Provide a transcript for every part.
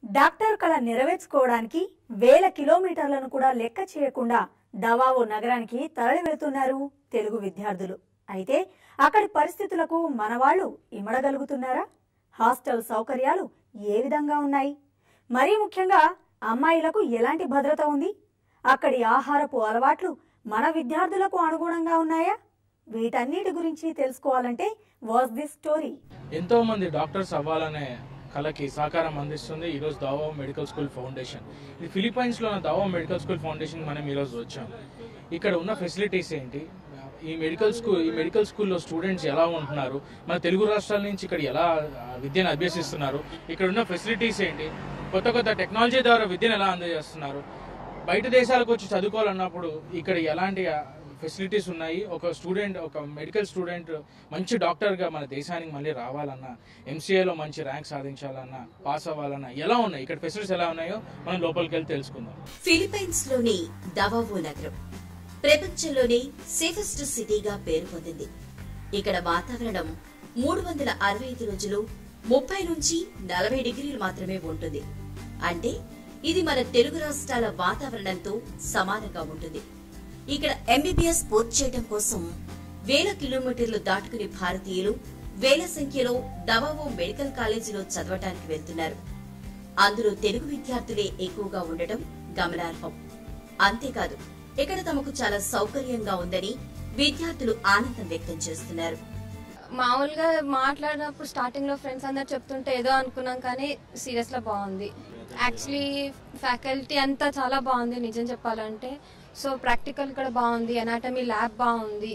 Doctor కళ నెరవేర్చుకోవడానికి వేల కిలోమీటర్లను కూడా లెక్క చేయకుండా దవావో నగరానికి తరలి వెళ్తున్నారు తెలుగు విద్యార్థులు అయితే అక్కడి పరిస్థితులకు మనవాళ్లు ఇమడగలుగుతున్నారా హాస్టల్ సౌకర్యాలు ఏ విధంగా ఉన్నాయి మరీ ముఖ్యంగా అమ్మాయిలకు ఎలాంటి భద్రత ఉంది అక్కడి ఆహారపు అలవాట్లు మన విద్యార్థులకు అనుగుణంగా ఉన్నాయా వీటన్నిటి గురించి తెలుసుకోవాలంటే వాజ్ దిస్ స్టోరీ ఎంతో మంది డాక్టర్స్ అవ్వాలనే కళకి సహకారం అందిస్తుంది ఈరోజు దావో మెడికల్ స్కూల్ ఫౌండేషన్ ఇది ఫిలిప్పైన్స్లో ఉన్న దావో మెడికల్ స్కూల్ ఫౌండేషన్ మనం ఈరోజు వచ్చాం ఇక్కడ ఉన్న ఫెసిలిటీస్ ఏంటి ఈ మెడికల్ స్కూల్ ఈ మెడికల్ స్కూల్లో స్టూడెంట్స్ ఎలా ఉంటున్నారు మన తెలుగు రాష్ట్రాల నుంచి ఇక్కడ ఎలా ఆ, విద్యను అభ్యసిస్తున్నారు ఇక్కడ ఉన్న ఫెసిలిటీస్ ఏంటి కొత్త కొత్త టెక్నాలజీ ద్వారా విద్యను ఎలా అందజేస్తున్నారు బయట దేశాలకు వచ్చి చదువుకోవాలన్నప్పుడు ఇక్కడ ఎలాంటి ఫెసిలిటీస్ ఉన్నాయి ఒక స్టూడెంట్ ఒక మెడికల్ స్టూడెంట్ మంచి డాక్టర్గా మన దేశానికి మళ్ళీ రావాలన్నా ఎంసీఏలో మంచి ర్యాంక్ సాధించాలన్నా పాస్ అవ్వాలన్నా ఎలా ఉన్నాయి ఇక్కడ ఫెసిలిటీస్ ఎలా ఉన్నాయో మనం లోపలికి వెళ్ళి తెలుసుకుందాం ఫిలిప్పైన్స్ లోని దవావో నగరం ప్రపంచంలోనే సేఫెస్ట్ సిటీగా పేరు పొందింది ఇక్కడ వాతావరణం మూడు వందల అరవై ఐదు రోజులు ముప్పై నుంచి నలభై డిగ్రీలు మాత్రమే ఉంటుంది అంటే ఇది మన తెలుగు రాష్ట్రాల వాతావరణంతో సమానంగా ఉంటుంది ఇక్కడ ఎంబీబీఎస్ పూర్తి చేయడం కోసం వేల కిలోమీటర్లు దాటుకుని భారతీయులు వేల సంఖ్యలో దవావో మెడికల్ కాలేజీలో చదవటానికి వెళ్తున్నారు అందులో తెలుగు విద్యార్థులే ఎక్కువగా ఉండటం గమనార్హం అంతేకాదు ఇక్కడ తమకు చాలా సౌకర్యంగా ఉందని విద్యార్థులు ఆనందం వ్యక్తం చేస్తున్నారు మామూలుగా మాట్లాడినప్పుడు స్టార్టింగ్ లో ఫ్రెండ్స్ అందరు చెప్తుంటే ఏదో అనుకున్నాం కానీ సీరియస్ లో బాగుంది యాక్చువల్లీ ఫ్యాకల్టీ అంతా చాలా బాగుంది నిజం చెప్పాలంటే సో ప్రాక్టికల్ కూడా బాగుంది అనాటమీ ల్యాబ్ బాగుంది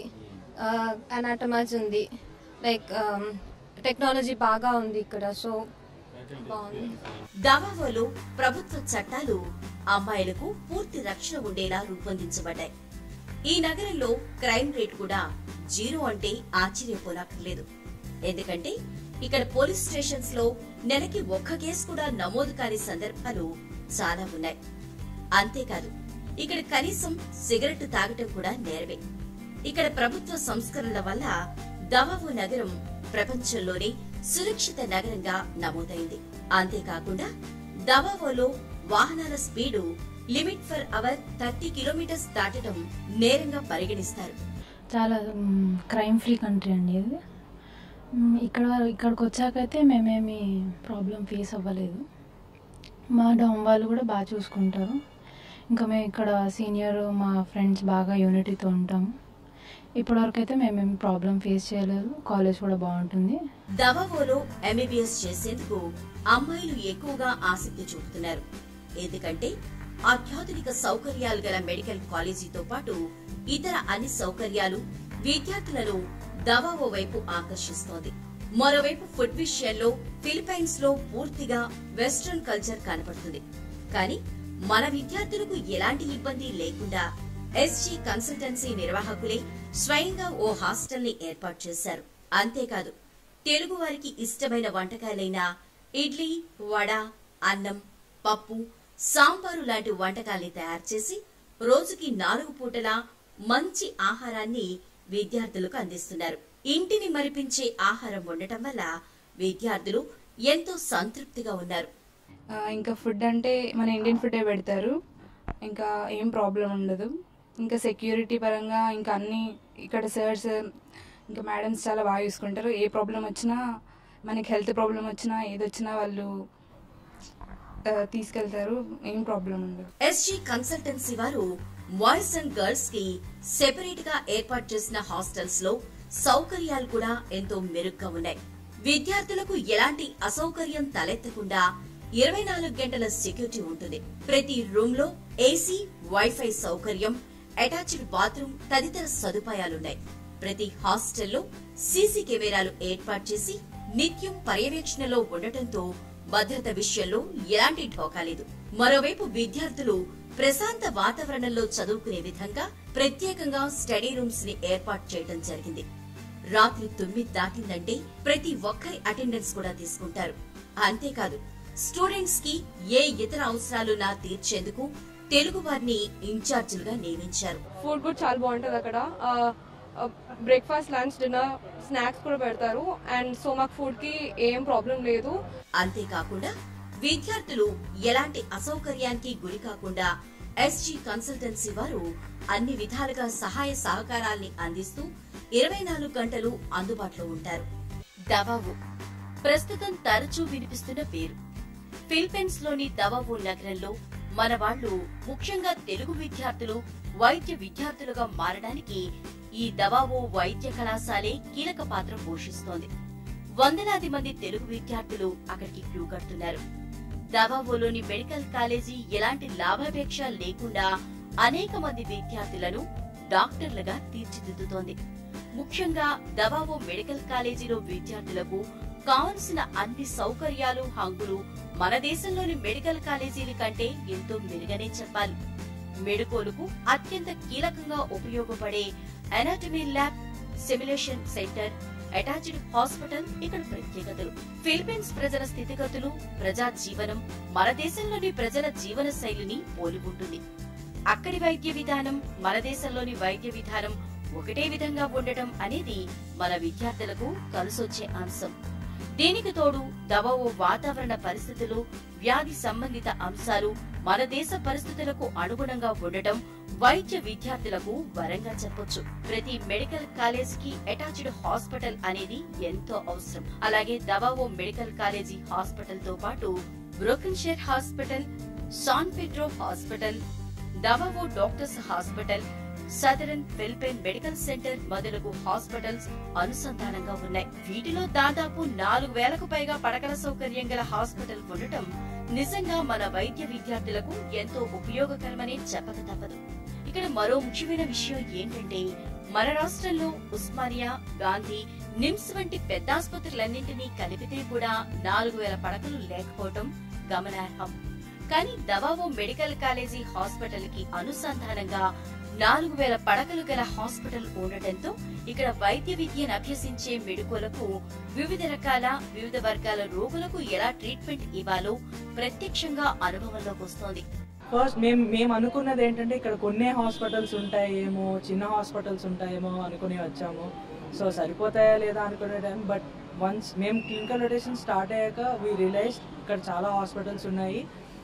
అనాటమస్ ఉంది లైక్ టెక్నాలజీ బాగా ఉంది ఇక్కడ సో బాగుంది దవావోలో ప్రభుత్వ చట్టాలు అమ్మాయిలకు పూర్తి రక్షణ ఉండేలా రూపొందించబడ్డాయి ఈ నగరంలో క్రైమ్ రేట్ కూడా జీరో అంటే ఆశ్చర్యపోనక్కర్లేదు ఎందుకంటే ఇక్కడ పోలీస్ స్టేషన్స్ లో నెలకి ఒక్క కేసు కూడా నమోదు కాని సందర్భాలు చాలా ఉన్నాయి అంతేకాదు ఇక్కడ కనీసం సిగరెట్ తాగటం కూడా నేరవే ఇక్కడ ప్రభుత్వ సంస్కరణల వల్ల దవావో నగరం ప్రపంచంలోనే సురక్షిత నగరంగా నమోదైంది అంతేకాకుండా దవావోలో వాహనాల speed limit for hour thirty kilometres దాటడం నేరంగా పరిగణిస్తారు చాలా క్రైమ్ ఫ్రీ కంట్రీ అండి ఇది మ్, ఇక్కడ ఇక్కడికి వచ్చాకైతే మేమేమి ప్రాబ్లం ఫేస్ అవ్వలేదు మా డామ్ వాళ్ళు కూడా బాగా చూసుకుంటారు ఇంకా మేము ఇక్కడ సీనియర్ మా ఫ్రెండ్స్ బాగా యూనిటీతో ఉంటాము ఇప్పటివరకు అయితే మేమేమి ప్రాబ్లం ఫేస్ చేయలేదు కాలేజ్ కూడా బాగుంటుంది దవావోలో ఎంబీబీఎస్ చేసేందుకు అమ్మాయిలు ఎక్కువగా ఆసక్తి చూపుతున్నారు ఎందుకంటే అత్యాధునిక సౌకర్యాలు గల మెడికల్ కాలేజీతో పాటు ఇతర అన్ని సౌకర్యాలు విద్యార్థులను దవావో వైపు ఆకర్షిస్తోంది మరోవైపు ఫుడ్ విషయంలో ఫిలిప్పైన్స్ లో పూర్తిగా వెస్ట్రన్ కల్చర్ కనపడుతుంది కానీ మన విద్యార్థులకు ఎలాంటి ఇబ్బంది లేకుండా ఎస్జీ కన్సల్టెన్సీ నిర్వాహకులే స్వయంగా ఓ హాస్టల్ ని ఏర్పాటు చేశారు అంతేకాదు తెలుగు వారికి ఇష్టమైన వంటకాలైన ఇడ్లీ వడ అన్నం పప్పు సాంబారు లాంటి వంటకాల్ని తయారు చేసి రోజుకి నాలుగు పూటలా మంచి ఆహారాన్ని విద్యార్థులకు అందిస్తున్నారు ఇంటిని మరిపించే ఆహారం ఉండటం వల్ల విద్యార్థులు ఎంతో సంతృప్తిగా ఉన్నారు ఆ, ఇంకా ఫుడ్ అంటే మన ఇండియన్ ఫుడే పెడతారు ఇంకా ఏం ప్రాబ్లం ఉండదు ఇంకా సెక్యూరిటీ పరంగా ఇంకా అన్ని ఇక్కడ సర్స్ ఇంకా మేడమ్స్ చాలా బాగా చూసుకుంటారు ఏ ప్రాబ్లం వచ్చినా మనకి హెల్త్ ప్రాబ్లం వచ్చినా ఏది వచ్చినా వాళ్ళు ఆ, తీసుకెళ్తారు ఏం ప్రాబ్లం ఉండదు ఎస్జీ కన్సల్టెన్సీ వారు బాయ్స్ అండ్ గర్ల్స్ కి సెపరేట్ గా ఏర్పాటు చేసిన హాస్టల్స్ లో సౌకర్యాలు కూడా ఎంతో మెరుగ్గా ఉన్నాయి విద్యార్థులకు ఎలాంటి అసౌకర్యం తలెత్తకుండా ఇరవై నాలుగు గంటల సెక్యూరిటీ ఉంటుంది ప్రతి రూమ్ లో ఏసీ వైఫై సౌకర్యం అటాచ్డ్ బాత్రూమ్ తదితర సదుపాయాలున్నాయి ప్రతి హాస్టల్లో సీసీ కెమెరాలు ఏర్పాటు చేసి నిత్యం పర్యవేక్షణలో ఉండటంతో భద్రత విషయంలో ఎలాంటి ఢోకా లేదు మరోవైపు విద్యార్థులు ప్రశాంత వాతావరణంలో చదువుకునే విధంగా ప్రత్యేకంగా స్టడీ రూమ్స్ ని ఏర్పాటు చేయడం జరిగింది రాత్రి తొమ్మిది దాటిందంటే ప్రతి ఒక్కరి అటెండెన్స్ కూడా తీసుకుంటారు అంతేకాదు స్టూడెంట్స్ కి ఏ ఇతర అవసరాలున్నా తీర్చేందుకు తెలుగు వారిని ఇన్ఛార్జీలుగా నియమించారు ఫుడ్ కూడా చాలా బాగుంటుంది అక్కడ బ్రేక్ఫాస్ట్ లంచ్ డిన్నర్ స్నాక్స్ కూడా పెడతారు అండ్ సో మాకు ఫుడ్ కి ఏం ప్రాబ్లం లేదు అంతేకాకుండా విద్యార్థులు ఎలాంటి అసౌకర్యానికి గురి కాకుండా ఎస్జీ కన్సల్టెన్సీ వారు అన్ని విధాలుగా సహాయ సహకారాల్ని అందిస్తూ ఇరవై నాలుగు గంటలు అందుబాటులో ఉంటారు దవావు ప్రస్తుతం తరచూ వినిపిస్తున్న పేరు ఫిలిప్పీన్స్ లోని దవావు నగరంలో మన వాళ్ళు ముఖ్యంగా తెలుగు విద్యార్థులు వైద్య విద్యార్థులుగా మారడానికి ఈ దవావో వైద్య కళాశాలే కీలక పాత్ర పోషిస్తోంది వందలాది మంది తెలుగు విద్యార్థులు అక్కడికి క్యూ కడుతున్నారు దవావోలోని మెడికల్ కాలేజీ ఎలాంటి లాభాపేక్ష లేకుండా అనేక మంది విద్యార్థులను డాక్టర్లుగా తీర్చిదిద్దుతోంది ముఖ్యంగా దవావో మెడికల్ కాలేజీలో విద్యార్థులకు కావలసిన అన్ని సౌకర్యాలు హంగులు మన దేశంలోని మెడికల్ కాలేజీల కంటే ఎంతో మెరుగనే చెప్పాలి మెడికోలుకు అత్యంత కీలకంగా ఉపయోగపడే anatomy lab simulation centre attached hospital ఇక్కడ ప్రత్యేకతలు ఫిలిప్పీన్స్ ప్రజల స్థితిగతులు ప్రజా జీవనం మన దేశంలోని ప్రజల జీవన శైలిని పోలి ఉంటుంది అక్కడి వైద్య విధానం మన దేశంలోని వైద్య విధానం ఒకటే విధంగా ఉండటం అనేది మన విద్యార్థులకు కలిసొచ్చే అంశం దీనికి తోడు దవో వాతావరణ పరిస్థితులు వ్యాధి సంబంధిత అంశాలు మన దేశ పరిస్థితులకు అనుగుణంగా ఉండటం వైద్య విద్యార్థులకు వరంగా చెప్పొచ్చు ప్రతి మెడికల్ కాలేజ్ కి అటాచ్డ్ హాస్పిటల్ అనేది ఎంతో అవసరం అలాగే దవావో మెడికల్ కాలేజీ హాస్పిటల్ తో పాటు Brokenshire hospital San Pedro hospital Davao doctors hospital southern Philippine medical centre మొదలగు హాస్పిటల్స్ అనుసంధానంగా ఉన్నాయి వీటిలో దాదాపు నాలుగు వేలకు పైగా పడకల సౌకర్యం గల హాస్పిటల్ ఉండటం నిజంగా మన వైద్య విద్యార్థులకు ఎంతో ఉపయోగకరమనే చెప్పక తప్పదు ఇక్కడ మరో ముఖ్యమైన విషయం ఏంటంటే మన రాష్ట్రంలో ఉస్మానియా గాంధీ నిమ్స్ వంటి పెద్ద ఆసుపత్రులన్నింటినీ కలిపితే కూడా నాలుగు వేల పడకలు లేకపోవటం గమనార్హం కానీ దవావో మెడికల్ కాలేజీ హాస్పిటల్ కి అనుసంధానంగా నాలుగు వేల పడకలు గల హాస్పిటల్ ఉండటంతో ఇక్కడ వైద్య విద్యను అభ్యసించే మెడికోలకు వివిధ రకాల వివిధ వర్గాల రోగులకు ఎలా ట్రీట్మెంట్ ఇవ్వాలో ప్రత్యక్షంగా అనుభవంలోకి వస్తోంది ఫస్ట్ మేము మేము అనుకున్నది ఏంటంటే ఇక్కడ కొన్ని హాస్పిటల్స్ ఉంటాయేమో చిన్న హాస్పిటల్స్ ఉంటాయేమో అనుకుని వచ్చాము సో సరిపోతాయా లేదా అనుకునే టైం బట్ వన్స్ మేము క్లినికల్ రొటేషన్ స్టార్ట్ అయ్యాక వీ రియలైజ్ ఇక్కడ చాలా హాస్పిటల్స్ ఉన్నాయి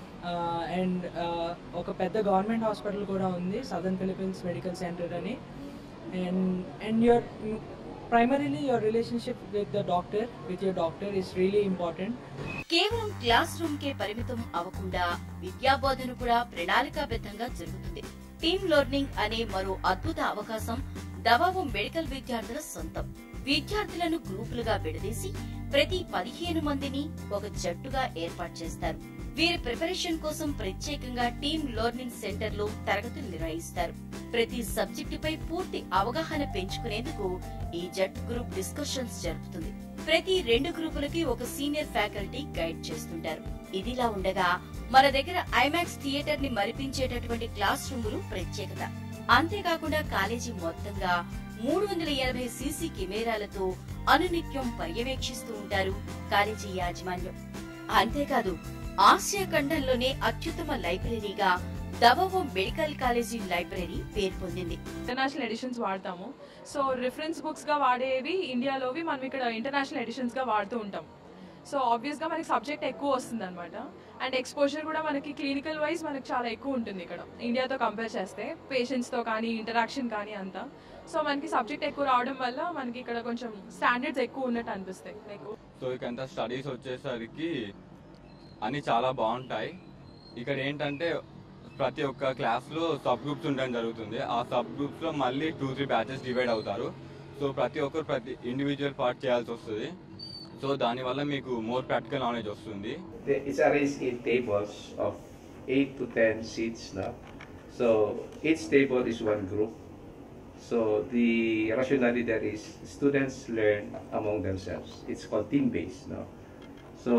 అండ్ ఒక పెద్ద గవర్నమెంట్ హాస్పిటల్ కూడా ఉంది సదర్న్ ఫిలిపీన్స్ మెడికల్ సెంటర్ అని and and your primarily your relationship with the doctor with your doctor is really important కేవలం క్లాస్ రూమ్ కే పరిమితం అవ్వకుండా విద్యా బోధన కూడా ప్రణాళికాబద్ధంగా జరుగుతుంది టీమ్ లెర్నింగ్ అనే మరో అద్భుత అవకాశం దవాబు మెడికల్ విద్యార్థుల సొంతం విద్యార్థులను గ్రూపులుగా విడదీసి ప్రతి పదిహేను మందిని ఒక జట్టుగా ఏర్పాటు చేస్తారు వీరి ప్రిపరేషన్ కోసం ప్రత్యేకంగా టీమ్ లెర్నింగ్ సెంటర్ లో తరగతులు నిర్వహిస్తారు ప్రతి సబ్జెక్టుపై పూర్తి అవగాహన పెంచుకునేందుకు ఈ జట్టు గ్రూప్ డిస్కషన్స్ జరుపుతుంది ప్రతి రెండు గ్రూపులకి ఒక సీనియర్ ఫ్యాకల్టీ గైడ్ చేస్తుంటారు ఇదిలా ఉండగా మన దగ్గర ఐమాక్స్ థియేటర్ ని మరిపించేటటువంటి క్లాస్ రూములు ప్రత్యేకత అంతేకాకుండా కాలేజీ మొత్తంగా మూడు వందల ఎనభై సీసీ కెమెరాలతో అనునిత్యం పర్యవేక్షిస్తూ ఉంటారు కాలేజీ యాజమాన్యం అంతేకాదు ఆసియా ఖండంలోనే అత్యుత్తమ లైబ్రరీగా దవవో మెడికల్ కాలేజీ లైబ్రరీ పేరు పొందింది ఇంటర్నేషనల్ ఎడిషన్స్ వాడతాము సో రిఫరెన్స్ బుక్స్ గా వాడేవి ఇండియాలోవి మనం ఇక్కడ ఇంటర్నేషనల్ ఎడిషన్స్ గా వాడుతూ ఉంటాం సో ఆబ్వియస్ గా మనకి సబ్జెక్ట్ ఎక్కువ వస్తుంది అనమాట అండ్ ఎక్స్పోజర్ కూడా మనకి క్లినికల్ వైజ్ మనకి చాలా ఎక్కువ ఉంటుంది ఇక్కడ ఇండియాతో కంపేర్ చేస్తే పేషెంట్స్ తో కానీ ఇంటరాక్షన్ కానీ అంతా సో మనకి సబ్జెక్ట్ ఎక్కువ రావడం వల్ల మనకి ఇక్కడ కొంచెం స్టాండర్డ్స్ ఎక్కువ ఉన్నట్టు అనిపిస్తాయి లైక్ సో ఇకంతా స్టడీస్ వచ్చేసరికి అన్ని చాలా బాగుంటాయి ఇక్కడ ఏంటంటే ప్రతి ఒక్క క్లాస్లో సబ్ గ్రూప్స్ ఉండడం జరుగుతుంది ఆ సబ్ గ్రూప్స్లో మళ్ళీ టూ త్రీ బ్యాచెస్ డివైడ్ అవుతారు సో ప్రతి ఒక్కరు ప్రతి ఇండివిజువల్ పార్ట్ చేయాల్సి వస్తుంది సో దానివల్ల మీకు మోర్ ప్రాక్టికల్ నాలెడ్జ్ వస్తుంది The- It's arranged in tables of 8 to 10 seats now. So each table is one group. So the rationale there is students learn among themselves. It's called team-based now. So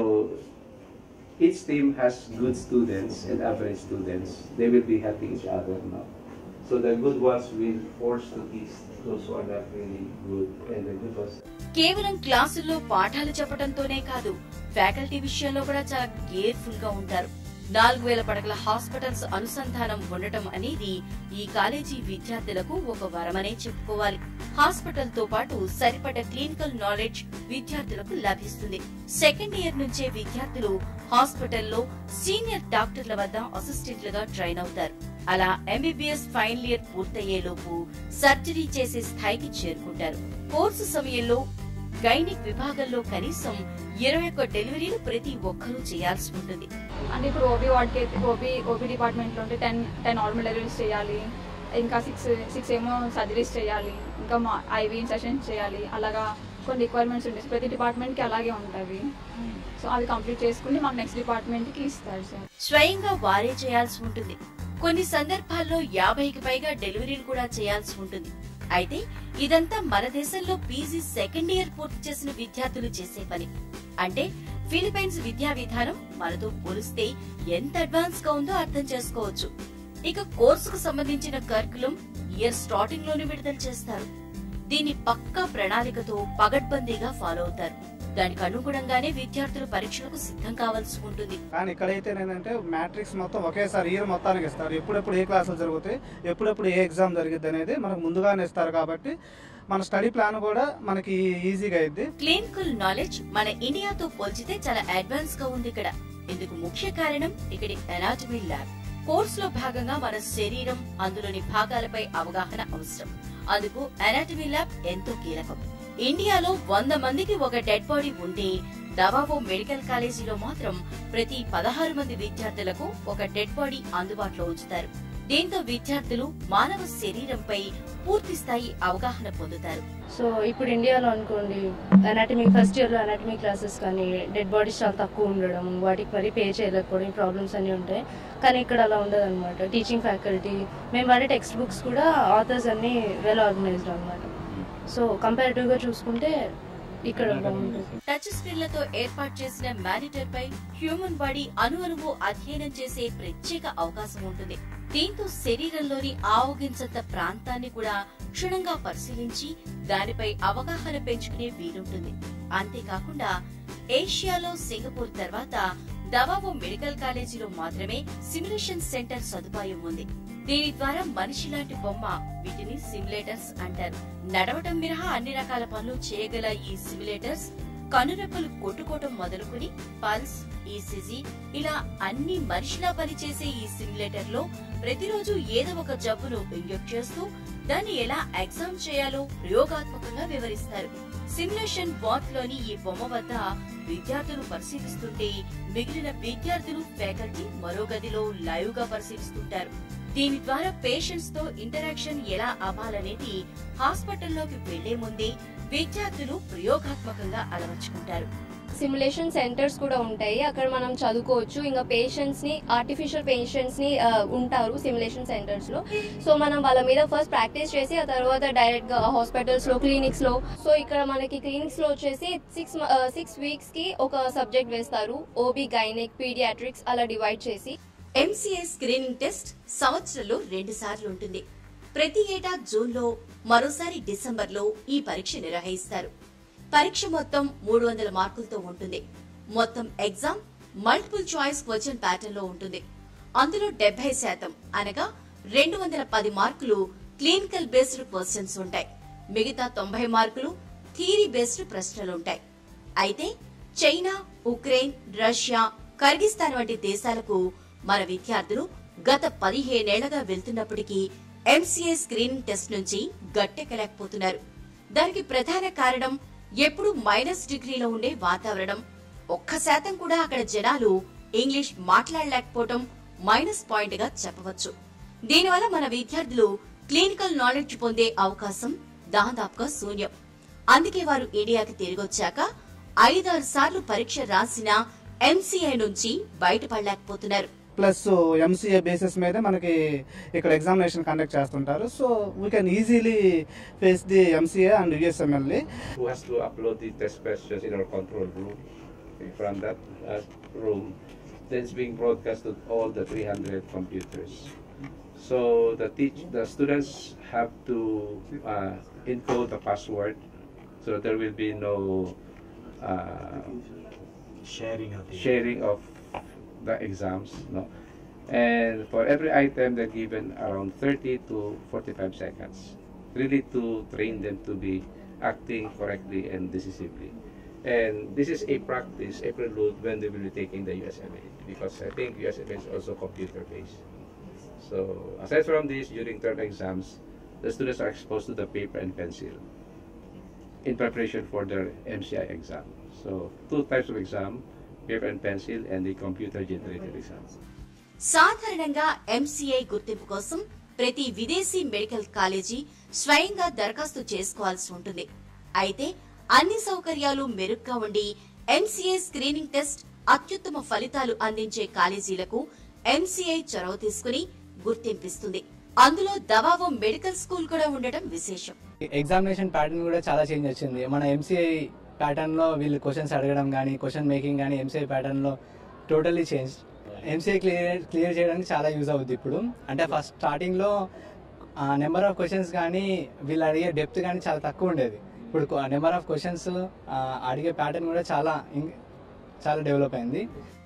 each team has good students and average students. They will be helping each other now. So the good ones will force to teach those who are not really good, and the good ones కేవలం క్లాసుల్లో పాఠాలు చెప్పడంతోనే కాదు faculty విషయంలో కూడా చాలా careful గా ఉంటారు నాలుగు వేల పడకల హాస్పిటల్స్ అనుసంధానం ఉండటం అనేది ఈ కాలేజీ విద్యార్థులకు ఒక వరమనే చెప్పుకోవాలి హాస్పిటల్ తో పాటు సరిపడ క్లినికల్ నాలెడ్జ్ విద్యార్థులకు లభిస్తుంది సెకండ్ ఇయర్ నుంచే విద్యార్థులు హాస్పిటల్లో సీనియర్ డాక్టర్ల వద్ద అసిస్టెంట్లుగా ట్రైన్ అవుతారు అలా ఎంబీబీఎస్ ఫైనల్ ఇయర్ పూర్తయ్యేలోపు సర్జరీ చేసే స్థాయికి చేరుకుంటారు కోర్సు సమయంలో గైనిక్ విభాగంలో కనీసం ఇరవై ఒక్క డెలివరీలు ప్రతి ఒక్కరూ చేయాల్సి ఉంటుంది అంటే ఇప్పుడు ఓబీ వార్డ్కి అయితే ఓబీ ఓబీ డిపార్ట్మెంట్లో ఉంటే టెన్ టెన్ నార్మల్ డెలివరీస్ చేయాలి ఇంకా సిక్స్ సిక్స్ ఏమో సర్జరీస్ చేయాలి ఇంకా మా ఐవీ సెషన్స్ చేయాలి అలాగా కొన్ని రిక్వైర్మెంట్స్ ఉంటాయి ప్రతి డిపార్ట్మెంట్కి అలాగే ఉంటుంది సో అది కంప్లీట్ చేసుకుని మాకు నెక్స్ట్ డిపార్ట్మెంట్కి ఇస్తారు సార్ స్వయంగా వారే చేయాల్సి ఉంటుంది కొన్ని సందర్భాల్లో యాభైకి పైగా డెలివరీలు కూడా చేయాల్సి ఉంటుంది అయితే ఇదంతా మన దేశంలో పీజీ సెకండ్ ఇయర్ పూర్తి చేసిన విద్యార్థులు చేసే పని అంటే ఫిలిపైన్స్ విద్యా విధానం మనతో పోలిస్తే ఎంత అడ్వాన్స్ గా ఉందో అర్థం చేసుకోవచ్చు ఇక కోర్సుకు సంబంధించిన కరికులం ఇయర్ స్టార్టింగ్ లోనే విడుదల చేస్తారు దీన్ని పక్కా ప్రణాళికతో పగడ్బందీగా ఫాలో అవుతారు దానికి అనుగుణంగానే విద్యార్థులు పరీక్షలకు సిద్ధం కావాల్సి ఉంటుంది కానీ ఇక్కడైతే ఏంటంటే మ్యాట్రిక్స్ మొత్తం ఒకేసారి ఇయర్ మొత్తానికి ఇస్తారు ఎప్పుడెప్పుడు ఏ క్లాసులు జరుగుతాయి ఎప్పుడెప్పుడు ఏ ఎగ్జామ్ జరిగిద్ది అనేది మనకు ముందుగానే ఇస్తారు కాబట్టి మన స్టడీ ప్లాన్ కూడా మనకి ఈజీగా అయింది క్లినికల్ నాలెడ్జ్ మన ఇండియాతో పోల్చితే చాలా అడ్వాన్స్ గా ఉంది ఇక్కడ ఇందుకు ముఖ్య కారణం ఇక్కడి ఎనాటమీ ల్యాబ్ కోర్సులో భాగంగా మన శరీరం అందులోని భాగాలపై అవగాహన అవసరం అందుకు ఎనాటమీ ల్యాబ్ ఎంతో కీలకం ఇండియాలో వంద మందికి ఒక డెడ్ బాడీ ఉంటే దవావో మెడికల్ కాలేజీలో మాత్రం ప్రతి పదహారు మంది విద్యార్థులకు ఒక డెడ్ బాడీ అందుబాటులో ఉంచుతారు దీంతో విద్యార్థులు మానవ శరీరంపై పూర్తి స్థాయి అవగాహన పొందుతారు సో ఇప్పుడు ఇండియాలో అనుకోండి అనాటమీ ఫస్ట్ ఇయర్లో అనాటమీ క్లాసెస్ కానీ డెడ్ బాడీస్ చాలా తక్కువ ఉండడం వాటికి మరి పే చేయలేకపోవడం ప్రాబ్లమ్స్ అన్నీ ఉంటాయి కానీ ఇక్కడ అలా ఉండదు అనమాట టీచింగ్ ఫ్యాకల్టీ మేము వాడే టెక్స్ట్ బుక్స్ కూడా ఆథర్స్ అన్నీ వెల్ ఆర్గనైజ్డ్ అనమాట సో కంపారిటివ్గా చూసుకుంటే ఇక్కడ బాగుంటుంది టచ్ స్క్రీన్లతో ఏర్పాటు చేసిన మానిటర్ పై హ్యూమన్ బాడీ అణు అణువు అధ్యయనం చేసే ప్రత్యేక అవకాశం ఉంటుంది దీంతో శరీరంలోని ఆవగించంత ప్రాంతాన్ని కూడా క్షుణ్ణంగా పరిశీలించి దానిపై అవగాహన పెంచుకునే వీలుంటుంది అంతేకాకుండా ఏషియాలో సింగపూర్ తర్వాత దవావో మెడికల్ కాలేజీలో మాత్రమే సిమ్యులేషన్ సెంటర్ సదుపాయం ఉంది దీని ద్వారా మనిషి లాంటి బొమ్మ వీటిని సిమ్యులేటర్స్ అంటారు నడవటం మినహా అన్ని రకాల పనులు చేయగల ఈ సిమ్యులేటర్స్ కనురెప్పలు కొట్టుకోవటం మొదలుకుని పల్స్ ఈసీజీ ఇలా అన్ని మనిషిలా పనిచేసే ఈ సిమ్యులేటర్ లో ప్రతిరోజు ఏదో ఒక జబ్బును ఇంజెక్ట్ చేస్తూ దాన్ని ఎలా ఎగ్జామ్ చేయాలో ప్రయోగాత్మకంగా వివరిస్తారు సిమ్యులేషన్ బాత్ లోని ఈ బొమ్మ వద్ద విద్యార్థులు పరిశీలిస్తుంటే మిగిలిన విద్యార్థులు ఫ్యాకల్టీ మరో గదిలో లైవ్ గా పరిశీలిస్తుంటారు దీని ద్వారా పేషెంట్స్ తో ఇంటరాక్షన్ ఎలా అవ్వాలనేది హాస్పిటల్లోకి వెళ్లే ముందే విద్యార్థులు ప్రయోగాత్మకంగా అలవర్చుకుంటారు సిమ్యులేషన్ సెంటర్స్ కూడా ఉంటాయి అక్కడ మనం చదువుకోవచ్చు ఇంకా పేషెంట్స్ ని ఆర్టిఫిషియల్ పేషెంట్స్ ని ఆ, ఉంటారు సిమ్యులేషన్ సెంటర్స్ లో సో మనం వాళ్ళ మీద ఫస్ట్ ప్రాక్టీస్ చేసి ఆ తర్వాత డైరెక్ట్ గా హాస్పిటల్స్ లో క్లినిక్స్ లో సో ఇక్కడ మనకి క్లినిక్స్ లో వచ్చేసి సిక్స్ సిక్స్ వీక్స్ కి ఒక సబ్జెక్ట్ వేస్తారు ఓబీ గైనిక్ పీడియాట్రిక్స్ అలా డివైడ్ చేసి ఎంసీఏ స్క్రీనింగ్ టెస్ట్ సంవత్సరంలో రెండు సార్లు ఉంటుంది ప్రతి ఏటా జూన్ లో మరోసారి డిసెంబర్ లో ఈ పరీక్ష నిర్వహిస్తారు పరీక్ష మొత్తం మూడు వందల మార్కులతో ఉంటుంది మొత్తం exam multiple choice question pattern లో ఉంటుంది అందులో డెబ్బై శాతం అనగా రెండు వందల పది మార్కులు క్లినికల్ బేస్డ్ క్వశ్చన్స్ ఉంటాయి మిగతా తొంభై మార్కులు థియరీ బేస్డ్ ప్రశ్నలుంటాయి అయితే చైనా ఉక్రెయిన్ రష్యా కర్గిస్తాన్ వంటి దేశాలకు మన విద్యార్థులు గత పదిహేనేళ్లగా వెళ్తున్నప్పటికీ ఎంసీఏ స్క్రీనింగ్ టెస్ట్ నుంచి గట్టెక్కలేకపోతున్నారు దానికి ప్రధాన కారణం ఎప్పుడు మైనస్ డిగ్రీలో ఉండే వాతావరణం ఒక్క శాతం కూడా అక్కడ జనాలు ఇంగ్లీష్ మాట్లాడలేకపోవడం మైనస్ పాయింట్ గా చెప్పవచ్చు దీనివల్ల మన విద్యార్థులు క్లినికల్ నాలెడ్జ్ పొందే అవకాశం దాదాపుగా శూన్యం అందుకే వారు ఇండియాకి తిరిగొచ్చాక ఐదారు సార్లు పరీక్ష రాసిన ఎంసీఐ నుంచి బయటపడలేకపోతున్నారు ప్లస్ ఎంసీఏ బేసిస్ మీద మనకి ఇక్కడ ఎగ్జామినేషన్ కండక్ట్ చేస్తుంటారు so we can easily face the MCA and USMLE who has to upload the test questions in our control room. Okay, From that uh, room, then it's being broadcast to all the 300 computers. So the teach the students have to uh, encode the password, so there will be no uh, sharing of the sharing of the exams. No? And for every item, they're given around 30 to 45 seconds, really to train them to be acting correctly and decisively. And this is a practice, a prelude when they will be taking the USMA, because I think USMA is also computer-based. So aside from this, during term exams, the students are exposed to the paper and pencil in preparation for their MCI exam. So two types of exam, paper and pencil, and the computer-generated exam. సాధారణంగా MCI గుర్తింపు కోసం ప్రతి విదేశీ medical college స్వయంగా దరఖాస్తు చేసుకోవాల్సి ఉంటుంది అయితే అన్ని సౌకర్యాలు మెరుగ్గా ఉండి ఎంసీఐ స్క్రీనింగ్ టెస్ట్ అత్యుత్తమ ఫలితాలు అందించే కాలేజీలకు ఎంసీఐ చొరవ తీసుకుని గుర్తింపిస్తుంది అందులో దవావో మెడికల్ స్కూల్ కూడా ఉండటం విశేషం ఎగ్జామినేషన్ ప్యాటర్న్ కూడా చాలా చేంజ్ వచ్చింది మన ఎంసీఐ ప్యాటర్న్లో వీళ్ళు క్వశ్చన్స్ అడగడం కానీ క్వశ్చన్ మేకింగ్ కానీ ఎంసీఐ ప్యాటర్న్లో totally change MCI clear clear చేయడానికి చాలా యూజ్ అవుద్ది ఇప్పుడు అంటే ఫస్ట్ స్టార్టింగ్లో నెంబర్ ఆఫ్ క్వశ్చన్స్ కానీ వీళ్ళు అడిగే డెప్త్ కానీ చాలా తక్కువ ఉండేది ఇప్పుడు నెంబర్ ఆఫ్ క్వశ్చన్స్ అడిగే ప్యాటర్న్ కూడా చాలా ఇం- చాలా డెవలప్ అయింది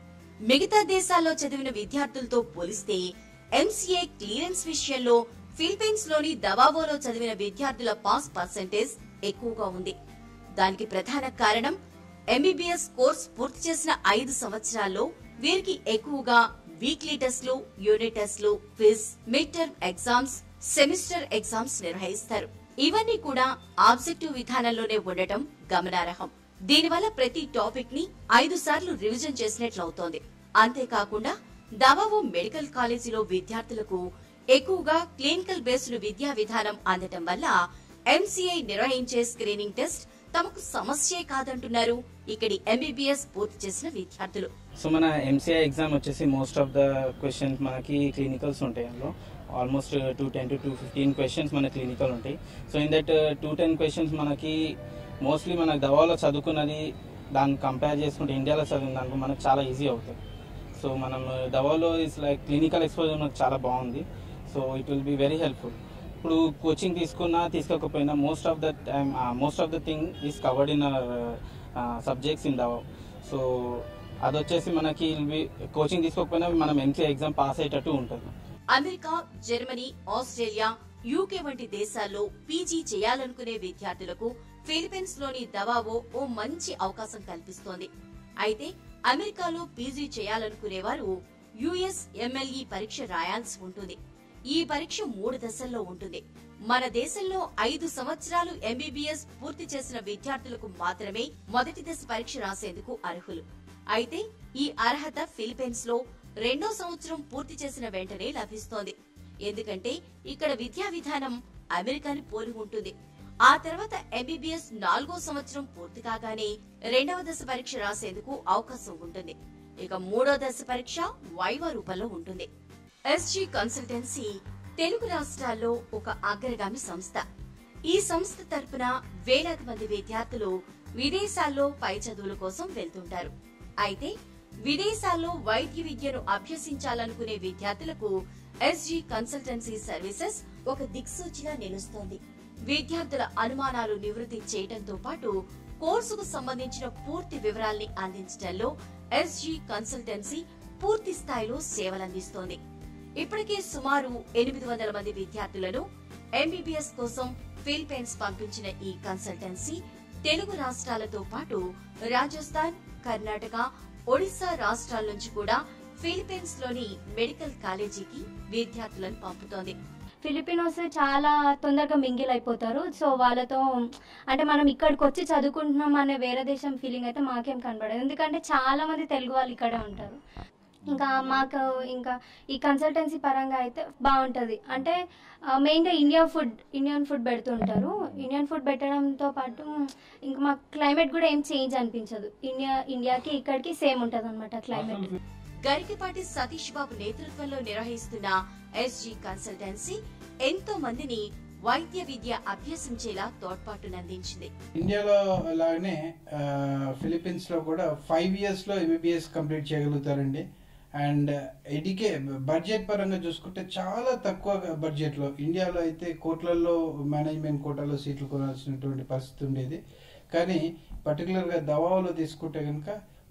మిగతా దేశాల్లో చదివిన విద్యార్థులతో పోలిస్తే ఎంసీఏ క్లియరెన్స్ విషయంలో ఫిలిప్పీన్స్ లోని దవావోలో చదివిన విద్యార్థుల పాస్ పర్సెంటేజ్ ఎక్కువగా ఉంది దానికి ప్రధాన కారణం ఎంబీబీఎస్ కోర్స్ పూర్తి చేసిన ఐదు సంవత్సరాల్లో వీరికి ఎక్కువగా వీక్లీ టెస్ట్లు యూనిట్ టెస్ట్లు quiz midterm exams semester exams నిర్వహిస్తారు ఇవన్నీ కూడా ఆబ్జెక్టివ్ విధానంలోనే ఉండటం గమనార్హం దీనివల్ల ప్రతి టాపిక్ ని ఐదు సార్లు రివిజన్ చేసినట్లవుతోంది అంతేకాకుండా దవావో మెడికల్ కాలేజీలో విద్యార్థులకు ఎక్కువగా క్లినికల్ బేస్డ్ విద్యా విధానం అందటం వల్ల ఎంసీఐ నిర్వహించే స్క్రీనింగ్ టెస్ట్ తమకు సమస్యే కాదంటున్నారు ఇక్కడి ఎంబీబీఎస్ పూర్తి చేసిన విద్యార్థులు సో మన ఎంసీఐ ఎగ్జామ్ వచ్చేసి మోస్ట్ ఆఫ్ ద క్వశ్చన్స్ మనకి క్లినికల్స్ ఉంటాయి అందులో almost two ten to two fifteen questions మన క్లినికల్ ఉంటాయి so in that two ten questions మనకి మోస్ట్లీ మనకు దవాలో చదువుకున్నది దాన్ని కంపేర్ చేసుకుంటే ఇండియాలో చదివిన దానికి మనకు చాలా ఈజీ అవుతుంది సో మనం దవాలో ఇస్ లైక్ క్లినికల్ ఎక్స్పోజర్ మనకు చాలా బాగుంది so it will be very helpful ఇప్పుడు కోచింగ్ తీసుకున్నా తీసుకోకపోయినా most of the time most of the thing is covered in our subjects in Davao so అది వచ్చేసి మనకి కోచింగ్ తీసుకోకపోయినా మనం ఎంసీ ఎగ్జామ్ పాస్ అయ్యేటట్టు ఉంటుంది అమెరికా జర్మనీ ఆస్ట్రేలియా యూకే వంటి దేశాల్లో పీజీ చేయాలనుకునే విద్యార్థులకు ఫిలిప్పీన్స్ లోని దవావో ఓ మంచి అవకాశం కల్పిస్తోంది అయితే అమెరికాలో పీజీ చేయాలనుకునేవారు యుఎస్ ఎంఎల్ఈ పరీక్ష రాయాల్సి ఉంటుంది ఈ పరీక్ష మూడు దశల్లో ఉంటుంది మన దేశంలో ఐదు సంవత్సరాలు ఎంబీబీఎస్ పూర్తి చేసిన విద్యార్థులకు మాత్రమే మొదటి దశ పరీక్ష రాసేందుకు అర్హులు అయితే ఈ అర్హత ఫిలిప్పీన్స్ లో రెండో సంవత్సరం పూర్తి చేసిన వెంటనే లభిస్తోంది ఎందుకంటే ఇక్కడ విద్యా విధానం అమెరికాని పోలి ఉంటుంది ఆ తర్వాత ఎంబీబీఎస్ నాలుగో సంవత్సరం పూర్తి కాగానే రెండవ దశ పరీక్ష రాసేందుకు అవకాశం ఉంటుంది ఇక మూడో దశ పరీక్ష వైవా రూపంలో ఉంటుంది ఎస్జీ కన్సల్టెన్సీ తెలుగు రాష్ట్రాల్లో ఒక అగ్రగామి సంస్థ ఈ సంస్థ తరపున వేలాది మంది విద్యార్థులు విదేశాల్లో పై చదువుల కోసం వెళ్తుంటారు అయితే విదేశాల్లో వైద్య విద్యను అభ్యసించాలనుకునే విద్యార్థులకు ఎస్జీ కన్సల్టెన్సీ సర్వీసెస్ ఒక దిక్సూచిగా నిలుస్తోంది విద్యార్థుల అనుమానాలు నివృత్తి చేయడంతో పాటు కోర్సుకు సంబంధించిన పూర్తి వివరాల్ని అందించడంలో ఎస్జీ కన్సల్టెన్సీ పూర్తి స్థాయిలో సేవలందిస్తోంది ఇప్పటికే సుమారు ఎనిమిది వందల మంది విద్యార్థులను ఎంబీబీఎస్ కోసం ఫిలిప్పైన్స్ పంపించిన ఈ కన్సల్టెన్సీ తెలుగు రాష్ట్రాలతో పాటు రాజస్థాన్ కర్ణాటక ఒడిశా రాష్ట్రాల నుంచి కూడా ఫిలిప్పీన్స్ లోని మెడికల్ కాలేజీకి విద్యార్థులను పంపుతోంది ఫిలిపినోస్ చాలా తొందరగా మింగిల్ అయిపోతారు సో వాళ్ళతో అంటే మనం ఇక్కడికి వచ్చి చదువుకుంటున్నాం అనే వేరే దేశం ఫీలింగ్ అయితే మాకేం కనబడదు ఎందుకంటే చాలా మంది తెలుగు వాళ్ళు ఇక్కడే ఉంటారు ఇంకా మాకు ఇంకా ఈ కన్సల్టెన్సీ పరంగా అయితే బాగుంటుంది అంటే మెయిన్గా ఇండియా ఫుడ్ ఇండియన్ ఫుడ్ పెడుతుంటారు ఇండియన్ ఫుడ్ పెట్టడంతో పాటు ఇంకా మాకు క్లైమేట్ కూడా ఏం చేంజ్ అనిపించదు ఇండియా ఇండియాకి ఇక్కడికి సేమ్ ఉంటుంది అనమాట క్లైమేట్ గరికపాటి సతీష్ బాబు నేతృత్వంలో నిర్వహిస్తున్న ఎస్జీ కన్సల్టెన్సీ ఎంతో మందిని వైద్య విద్య అభ్యసించేలా తోడ్పాటునందించింది ఇండియాలో లాగానే ఫిలిప్పీన్స్లో కూడా ఫైవ్ ఇయర్స్లో ఎంబీబీఎస్ కంప్లీట్ చేయగలుగుతారండి అండ్ ఎడికే బడ్జెట్ పరంగా చూసుకుంటే చాలా తక్కువ బడ్జెట్లో ఇండియాలో అయితే కోట్లల్లో మేనేజ్మెంట్ కోటాలో సీట్లు కొనాల్సినటువంటి పరిస్థితి ఉండేది కానీ పర్టికులర్గా దవాలో తీసుకుంటే కనుక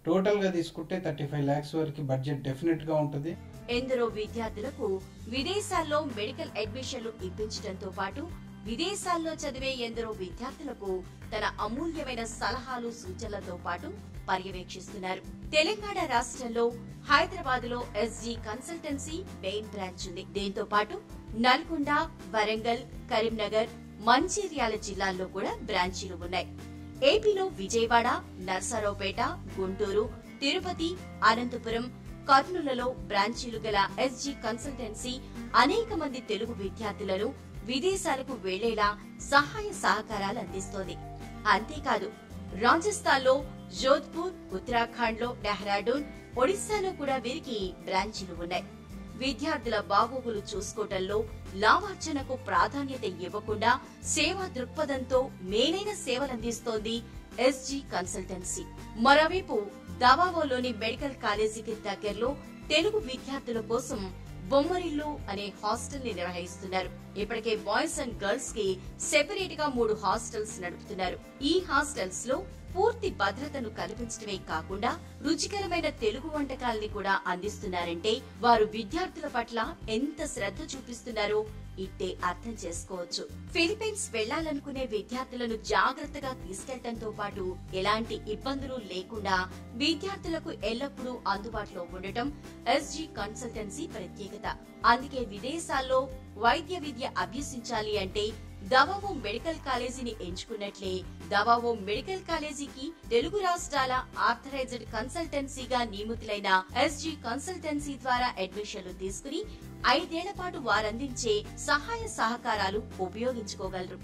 టోటల్గా తీసుకుంటే థర్టీ ఫైవ్ ల్యాక్స్ వరకు బడ్జెట్ డెఫినెట్గా ఉంటుంది ఎందరో విద్యార్థులకు విదేశాల్లో మెడికల్ అడ్మిషన్లు ఇప్పించడంతో పాటు విదేశాల్లో చదివే ఎందరో విద్యార్థులకు తన అమూల్యమైన సలహాలు సూచనలతో పాటు పర్యవేక్షిస్తున్నారు తెలంగాణ రాష్ట్రంలో హైదరాబాద్ లో ఎస్జీ కన్సల్టెన్సీ మెయిన్ బ్రాంచ్ ఉంది దీంతో పాటు నల్గొండ వరంగల్ కరీంనగర్ మంచిర్యాల జిల్లాల్లో కూడా బ్రాంచీలు ఉన్నాయి ఏపీలో విజయవాడ నర్సారావుపేట గుంటూరు తిరుపతి అనంతపురం కర్నూలులో బ్రాంచీలు గల ఎస్జీ కన్సల్టెన్సీ అనేక మంది తెలుగు విద్యార్థులను విదేశాలకు వెళ్లేలా సహాయ సహకారాలు అందిస్తోంది అంతేకాదు రాజస్థాన్ లో జోధ్పూర్ ఉత్తరాఖండ్ లో డెహ్రాడూన్ ఒడిశాలో కూడా వీరికి బ్రాంచీలు ఉన్నాయి విద్యార్థుల బాగోగులు చూసుకోవటంలో లాభార్జనకు ప్రాధాన్యత ఇవ్వకుండా సేవా దృక్పథంతో మేలైన సేవలందిస్తోంది ఎస్జీ కన్సల్టెన్సీ మరోవైపు దవావోలోని మెడికల్ కాలేజీకి దగ్గరలో తెలుగు విద్యార్థుల కోసం బొమ్మరిల్లు అనే హాస్టల్ ని నిర్వహిస్తున్నారు ఇప్పటికే బాయ్స్ అండ్ గర్ల్స్ కి సెపరేట్ గా మూడు హాస్టల్స్ నడుపుతున్నారు ఈ హాస్టల్స్ లో పూర్తి భద్రతను కల్పించడమే కాకుండా రుచికరమైన తెలుగు వంటకాల్ని కూడా అందిస్తున్నారంటే వారు విద్యార్థుల పట్ల ఎంత శ్రద్ధ చూపిస్తున్నారో ఇట్టే అర్థం చేసుకోవచ్చు ఫిలిప్పీన్స్ వెళ్లాలనుకునే విద్యార్థులను జాగ్రత్తగా తీసుకెళ్లడంతో పాటు ఎలాంటి ఇబ్బందులు లేకుండా విద్యార్థులకు ఎల్లప్పుడూ అందుబాటులో ఉండటం ఎస్జీ కన్సల్టెన్సీ ప్రత్యేకత అందుకే విదేశాల్లో వైద్య విద్య అభ్యసించాలి అంటే దవావో మెడికల్ కాలేజీని ఎంచుకున్నట్లే దవావో మెడికల్ కాలేజీకి తెలుగు రాష్ట్రాల ఆర్థరైజ్డ్ కన్సల్టెన్సీగా నియమితులైన ఎస్జీ కన్సల్టెన్సీ ద్వారా అడ్మిషన్లు తీసుకుని ఐదేళ్ల పాటు వారందించే సహాయ సహకారాలు ఉపయోగించుకోగలరు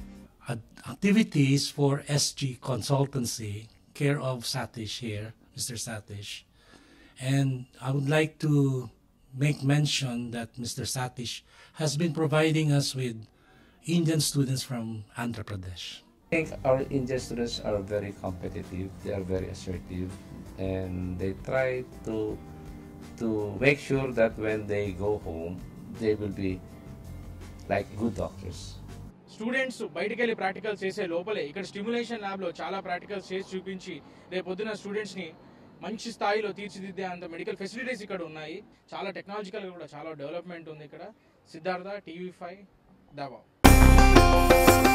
activities for SG Consultancy, care of Satish here, Mr. Satish. And I would like to make mention that Mr. Satish has been providing us with Indian students from Andhra Pradesh. I think our Indian students are very competitive. They are very assertive, and they try to to make sure that when they go home, they will be like good doctors. Students బయటికి వెళ్ళి practicals చేసే లోపలే ఇక్కడ stimulation lab లో చాలా practicals చేసి చూపించి రేపు పొద్దున స్టూడెంట్స్ ని మంచి స్థాయిలో తీర్చిదిద్దే అంత మెడికల్ ఫెసిలిటీస్ ఇక్కడ ఉన్నాయి చాలా టెక్నాలజికల్ కూడా చాలా డెవలప్మెంట్ ఉంది ఇక్కడ సిద్ధార్థ టీవీ ఫైవ్ దావా